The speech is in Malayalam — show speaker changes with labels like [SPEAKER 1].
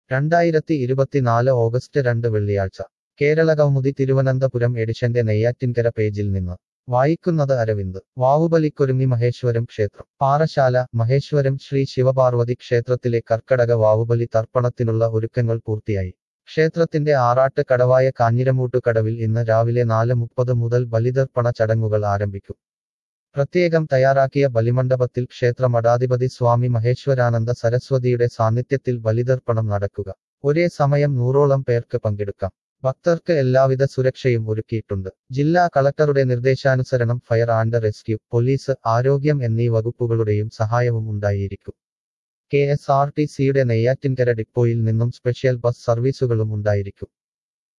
[SPEAKER 1] രണ്ടായിരത്തി ഇരുപത്തിനാല് ഓഗസ്റ്റ് രണ്ട് വെള്ളിയാഴ്ച കേരള കൗമുദി തിരുവനന്തപുരം എഡിഷന്റെ നെയ്യാറ്റിൻകര പേജിൽ നിന്ന് വായിക്കുന്നത് അരവിന്ദ് വാവുബലിക്കൊരുങ്ങി മഹേശ്വരം ക്ഷേത്രം പാറശാല മഹേശ്വരം ശ്രീ ശിവപാർവതി ക്ഷേത്രത്തിലെ കർക്കടക വാവുബലി തർപ്പണത്തിനുള്ള ഒരുക്കങ്ങൾ പൂർത്തിയായി ക്ഷേത്രത്തിന്റെ ആറാട്ട് കടവായ കാഞ്ഞിരമൂട്ടു കടവിൽ ഇന്ന് രാവിലെ നാല് മുപ്പത് മുതൽ ബലിതർപ്പണ ചടങ്ങുകൾ ആരംഭിക്കും പ്രത്യേകം തയ്യാറാക്കിയ ബലിമണ്ഡപത്തിൽ ക്ഷേത്ര മഠാധിപതി സ്വാമി മഹേശ്വരാനന്ദ സരസ്വതിയുടെ സാന്നിധ്യത്തിൽ ബലിതർപ്പണം നടക്കുക ഒരേ സമയം നൂറോളം പേർക്ക് പങ്കെടുക്കാം ഭക്തർക്ക് എല്ലാവിധ സുരക്ഷയും ഒരുക്കിയിട്ടുണ്ട് ജില്ലാ കളക്ടറുടെ നിർദ്ദേശാനുസരണം ഫയർ ആൻഡ് റെസ്ക്യൂ പോലീസ് ആരോഗ്യം എന്നീ വകുപ്പുകളുടെയും സഹായവും ഉണ്ടായിരിക്കും കെ എസ് ആർ ടി സിയുടെ നെയ്യാറ്റിൻകര ഡിപ്പോയിൽ നിന്നും സ്പെഷ്യൽ ബസ് സർവീസുകളും ഉണ്ടായിരിക്കും